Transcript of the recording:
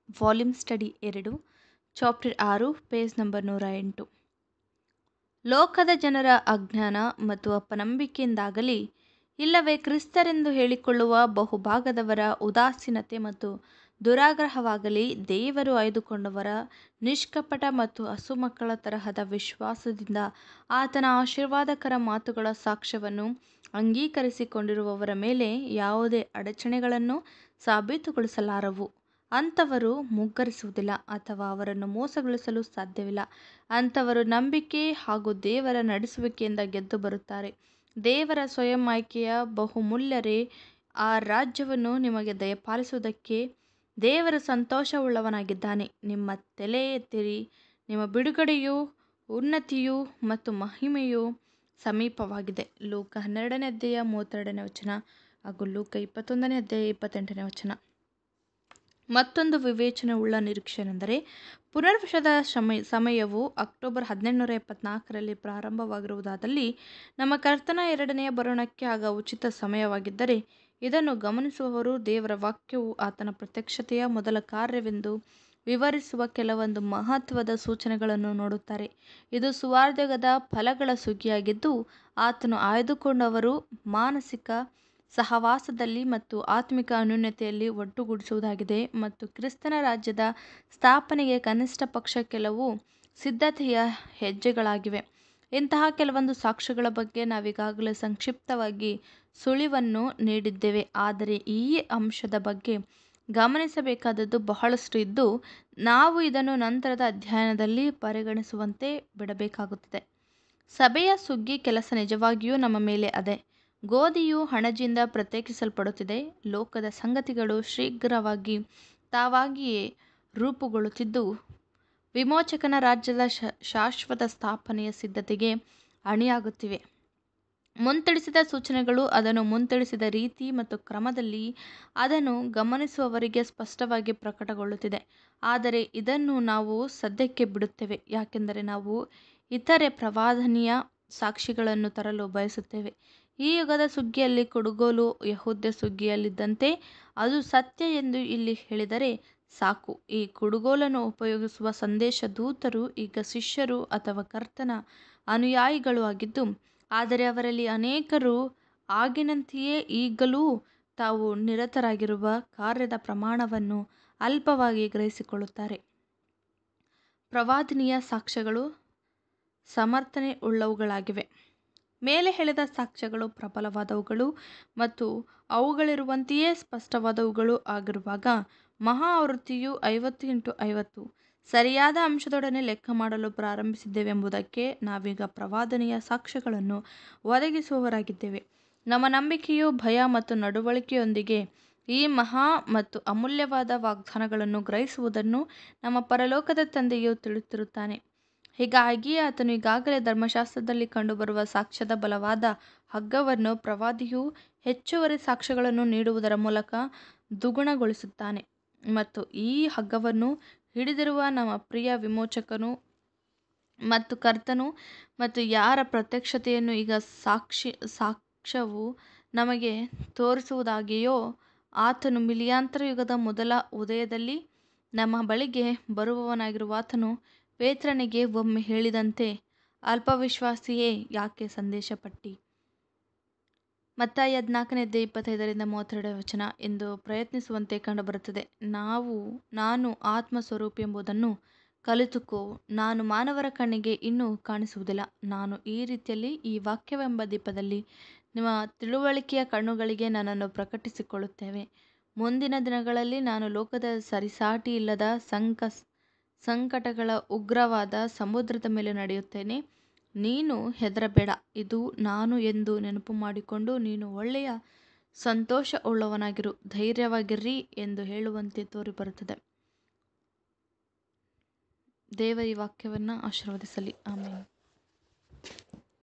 volume study ಎರಡು chapter ಆರು page number ನೂರ ಎಂಟು ಲೋಕದ ಜನರ ಅಜ್ಞಾನ ಮತ್ತು ಅಪನಂಬಿಕೆಯಿಂದಾಗಲಿ ಇಲ್ಲವೇ ಕ್ರಿಸ್ತರೆಂದು ಹೇಳಿಕೊಳ್ಳುವ ಬಹುಭಾಗದವರ ಉದಾಸೀನತೆ ಮತ್ತು ದುರಾಗ್ರಹವಾಗಲಿ ದೇವರು ಆಯ್ದುಕೊಂಡವರ ನಿಷ್ಕಪಟ ಮತ್ತು ಹಸುಮಕ್ಕಳ ತರಹದ ವಿಶ್ವಾಸದಿಂದ ಆತನ ಆಶೀರ್ವಾದಕರ ಮಾತುಗಳ ಸಾಕ್ಷ್ಯವನ್ನು ಅಂಗೀಕರಿಸಿಕೊಂಡಿರುವವರ ಮೇಲೆ ಯಾವುದೇ ಅಡಚಣೆಗಳನ್ನು ಸಾಬೀತುಗೊಳಿಸಲಾರವು ಅಂಥವರು ಮುಗ್ಗರಿಸುವುದಿಲ್ಲ ಅಥವಾ ಅವರನ್ನು ಮೋಸಗೊಳಿಸಲು ಸಾಧ್ಯವಿಲ್ಲ ಅಂಥವರು ನಂಬಿಕೆ ಹಾಗೂ ದೇವರ ನಡೆಸುವಿಕೆಯಿಂದ ಗೆದ್ದು ಬರುತ್ತಾರೆ ದೇವರ ಸ್ವಯಂ ಆಯ್ಕೆಯ ಬಹುಮೂಲ್ಯರೇ ಆ ರಾಜ್ಯವನ್ನು ನಿಮಗೆ ದಯಪಾಲಿಸುವುದಕ್ಕೆ ದೇವರು ಸಂತೋಷವುಳ್ಳವನಾಗಿದ್ದಾನೆ ನಿಮ್ಮ ತಲೆ ಎತ್ತಿರಿ ನಿಮ್ಮ ಬಿಡುಗಡೆಯೂ ಉನ್ನತಿಯೂ ಮತ್ತು ಮಹಿಮೆಯೂ ಸಮೀಪವಾಗಿದೆ ಲೂಕ ಹನ್ನೆರಡನೇ ಅಧ್ಯಾಯ ಮೂವತ್ತೆರಡನೇ ವಚನ ಹಾಗೂ ಲೂಕ ಇಪ್ಪತ್ತೊಂದನೇ ಅಧ್ಯಾಯ ಇಪ್ಪತ್ತೆಂಟನೇ ವಚನ ಮತ್ತೊಂದು ವಿವೇಚನೆಯುಳ್ಳ ನಿರೀಕ್ಷೆನೆಂದರೆ ಪುನರ್ವಶದ ಸಮಯ ಸಮಯವು ಅಕ್ಟೋಬರ್ ಹದಿನೆಂಟುನೂರ ಎಪ್ಪತ್ನಾಲ್ಕರಲ್ಲಿ ಪ್ರಾರಂಭವಾಗಿರುವುದಾದಲ್ಲಿ ನಮ್ಮ ಕರ್ತನ ಎರಡನೆಯ ಬರೋಣಕ್ಕೆ ಆಗ ಉಚಿತ ಸಮಯವಾಗಿದ್ದರೆ ಇದನ್ನು ಗಮನಿಸುವವರು ದೇವರ ವಾಕ್ಯವು ಆತನ ಪ್ರತ್ಯಕ್ಷತೆಯ ಮೊದಲ ಕಾರ್ಯವೆಂದು ವಿವರಿಸುವ ಕೆಲವೊಂದು ಮಹತ್ವದ ಸೂಚನೆಗಳನ್ನು ನೋಡುತ್ತಾರೆ ಇದು ಸುವಾರ್ಧಯುಗದ ಫಲಗಳ ಸುಗ್ಗಿಯಾಗಿದ್ದು ಆತನು ಆಯ್ದುಕೊಂಡವರು ಮಾನಸಿಕ ಸಹವಾಸದಲ್ಲಿ ಮತ್ತು ಆತ್ಮಿಕ ಅನ್ಯೋನ್ಯತೆಯಲ್ಲಿ ಒಟ್ಟುಗೂಡಿಸುವುದಾಗಿದೆ ಮತ್ತು ಕ್ರಿಸ್ತನ ರಾಜ್ಯದ ಸ್ಥಾಪನೆಗೆ ಕನಿಷ್ಠ ಪಕ್ಷ ಕೆಲವು ಸಿದ್ಧತೆಯ ಹೆಜ್ಜೆಗಳಾಗಿವೆ ಇಂತಹ ಕೆಲವೊಂದು ಸಾಕ್ಷ್ಯಗಳ ಬಗ್ಗೆ ನಾವೀಗಾಗಲೇ ಸಂಕ್ಷಿಪ್ತವಾಗಿ ಸುಳಿವನ್ನು ನೀಡಿದ್ದೇವೆ ಆದರೆ ಈ ಅಂಶದ ಬಗ್ಗೆ ಗಮನಿಸಬೇಕಾದದ್ದು ಬಹಳಷ್ಟು ಇದ್ದು ನಾವು ಇದನ್ನು ನಂತರದ ಅಧ್ಯಯನದಲ್ಲಿ ಪರಿಗಣಿಸುವಂತೆ ಬಿಡಬೇಕಾಗುತ್ತದೆ ಸಭೆಯ ಸುಗ್ಗಿ ಕೆಲಸ ನಿಜವಾಗಿಯೂ ನಮ್ಮ ಮೇಲೆ ಅದೆ ಗೋಧಿಯು ಹಣಜಿಯಿಂದ ಪ್ರತ್ಯೇಕಿಸಲ್ಪಡುತ್ತಿದೆ ಲೋಕದ ಸಂಗತಿಗಳು ಶೀಘ್ರವಾಗಿ ತಾವಾಗಿಯೇ ರೂಪುಗೊಳ್ಳುತ್ತಿದ್ದು ವಿಮೋಚಕನ ರಾಜ್ಯದ ಶಾಶ್ವತ ಸ್ಥಾಪನೆಯ ಸಿದ್ಧತೆಗೆ ಅಣಿಯಾಗುತ್ತಿವೆ ಮುಂತಿಳಿಸಿದ ಸೂಚನೆಗಳು ಅದನ್ನು ಮುಂತಿಳಿಸಿದ ರೀತಿ ಮತ್ತು ಕ್ರಮದಲ್ಲಿ ಅದನ್ನು ಗಮನಿಸುವವರಿಗೆ ಸ್ಪಷ್ಟವಾಗಿ ಪ್ರಕಟಗೊಳ್ಳುತ್ತಿದೆ ಆದರೆ ಇದನ್ನು ನಾವು ಸದ್ಯಕ್ಕೆ ಬಿಡುತ್ತೇವೆ ಯಾಕೆಂದರೆ ನಾವು ಇತರೆ ಪ್ರವಾದನೀಯ ಸಾಕ್ಷಿಗಳನ್ನು ತರಲು ಬಯಸುತ್ತೇವೆ ಈ ಯುಗದ ಸುಗ್ಗಿಯಲ್ಲಿ ಕುಡುಗೋಲು ಯಹೂದ್ಯ ಸುಗ್ಗಿಯಲ್ಲಿದ್ದಂತೆ ಅದು ಸತ್ಯ ಎಂದು ಇಲ್ಲಿ ಹೇಳಿದರೆ ಸಾಕು ಈ ಕುಡುಗೋಲನ್ನು ಉಪಯೋಗಿಸುವ ಸಂದೇಶ ದೂತರು ಈಗ ಶಿಷ್ಯರು ಅಥವಾ ಕರ್ತನ ಅನುಯಾಯಿಗಳು ಆಗಿದ್ದು ಆದರೆ ಅವರಲ್ಲಿ ಅನೇಕರು ಆಗಿನಂತೆಯೇ ಈಗಲೂ ತಾವು ನಿರತರಾಗಿರುವ ಕಾರ್ಯದ ಪ್ರಮಾಣವನ್ನು ಅಲ್ಪವಾಗಿ ಗ್ರಹಿಸಿಕೊಳ್ಳುತ್ತಾರೆ ಪ್ರವಾದನೀಯ ಸಾಕ್ಷ್ಯಗಳು ಸಮರ್ಥನೆ ಉಳ್ಳವುಗಳಾಗಿವೆ ಮೇಲೆ ಹೇಳಿದ ಸಾಕ್ಷ್ಯಗಳು ಪ್ರಬಲವಾದವುಗಳು ಮತ್ತು ಅವುಗಳಿರುವಂತೆಯೇ ಸ್ಪಷ್ಟವಾದವುಗಳು ಆಗಿರುವಾಗ ಮಹಾ ಆವೃತ್ತಿಯು ಐವತ್ತು ಇಂಟು ಐವತ್ತು ಸರಿಯಾದ ಅಂಶದೊಡನೆ ಲೆಕ್ಕ ಮಾಡಲು ಪ್ರಾರಂಭಿಸಿದ್ದೇವೆಂಬುದಕ್ಕೆ ನಾವೀಗ ಪ್ರವಾದನೀಯ ಸಾಕ್ಷ್ಯಗಳನ್ನು ಒದಗಿಸುವವರಾಗಿದ್ದೇವೆ ನಮ್ಮ ನಂಬಿಕೆಯು ಭಯ ಮತ್ತು ನಡವಳಿಕೆಯೊಂದಿಗೆ ಈ ಮಹಾ ಮತ್ತು ಅಮೂಲ್ಯವಾದ ವಾಗ್ದಾನಗಳನ್ನು ಗ್ರಹಿಸುವುದನ್ನು ನಮ್ಮ ಪರಲೋಕದ ತಂದೆಯು ತಿಳಿತಿರುತ್ತಾನೆ ಹೀಗಾಗಿ ಆತನು ಈಗಾಗಲೇ ಧರ್ಮಶಾಸ್ತ್ರದಲ್ಲಿ ಕಂಡುಬರುವ ಸಾಕ್ಷ್ಯದ ಬಲವಾದ ಹಗ್ಗವನ್ನು ಪ್ರವಾದಿಯು ಹೆಚ್ಚುವರಿ ಸಾಕ್ಷ್ಯಗಳನ್ನು ನೀಡುವುದರ ಮೂಲಕ ದ್ವಿಗುಣಗೊಳಿಸುತ್ತಾನೆ ಮತ್ತು ಈ ಹಗ್ಗವನ್ನು ಹಿಡಿದಿರುವ ನಮ್ಮ ಪ್ರಿಯ ವಿಮೋಚಕನು ಮತ್ತು ಕರ್ತನು ಮತ್ತು ಯಾರ ಪ್ರತ್ಯಕ್ಷತೆಯನ್ನು ಈಗ ಸಾಕ್ಷಿ ಸಾಕ್ಷ್ಯವು ನಮಗೆ ತೋರಿಸುವುದಾಗಿಯೋ ಆತನು ಮಿಲಿಯಾಂತರ ಯುಗದ ಮೊದಲ ಉದಯದಲ್ಲಿ ನಮ್ಮ ಬಳಿಗೆ ಬರುವವನಾಗಿರುವಾತನು ಪೇತ್ರನಿಗೆ ಒಮ್ಮೆ ಹೇಳಿದಂತೆ ಅಲ್ಪವಿಶ್ವಾಸಿಯೇ ಯಾಕೆ ಸಂದೇಶಪಟ್ಟಿ ಮತ್ತಾಯಿ ಹದಿನಾಲ್ಕನೇ ಅಧ್ಯಾಯ ಇಪ್ಪತ್ತೈದರಿಂದ ಮೂವತ್ತೆರಡು ವಚನ ಎಂದು ಪ್ರಯತ್ನಿಸುವಂತೆ ಕಂಡುಬರುತ್ತದೆ ನಾವು ನಾನು ಆತ್ಮ ಸ್ವರೂಪಿ ಎಂಬುದನ್ನು ಕಲಿತುಕೋ ನಾನು ಮಾನವರ ಕಣ್ಣಿಗೆ ಇನ್ನೂ ಕಾಣಿಸುವುದಿಲ್ಲ ನಾನು ಈ ರೀತಿಯಲ್ಲಿ ಈ ವಾಕ್ಯವೆಂಬ ದೀಪದಲ್ಲಿ ನಿಮ್ಮ ತಿಳುವಳಿಕೆಯ ಕಣ್ಣುಗಳಿಗೆ ನನ್ನನ್ನು ಪ್ರಕಟಿಸಿಕೊಳ್ಳುತ್ತೇವೆ ಮುಂದಿನ ದಿನಗಳಲ್ಲಿ ನಾನು ಲೋಕದ ಸರಿಸಾಟಿ ಇಲ್ಲದ ಸಂಕ ಸಂಕಟಗಳ ಉಗ್ರವಾದ ಸಮುದ್ರದ ಮೇಲೆ ನಡೆಯುತ್ತೇನೆ ನೀನು ಹೆದರಬೇಡ ಇದು ನಾನು ಎಂದು ನೆನಪು ಮಾಡಿಕೊಂಡು ನೀನು ಒಳ್ಳೆಯ ಸಂತೋಷ ಉಳ್ಳವನಾಗಿರು ಧೈರ್ಯವಾಗಿರ್ರಿ ಎಂದು ಹೇಳುವಂತೆ ತೋರಿಬರುತ್ತದೆ ದೇವ ಈ ವಾಕ್ಯವನ್ನು ಆಶೀರ್ವದಿಸಲಿ ಆಮೇಲೆ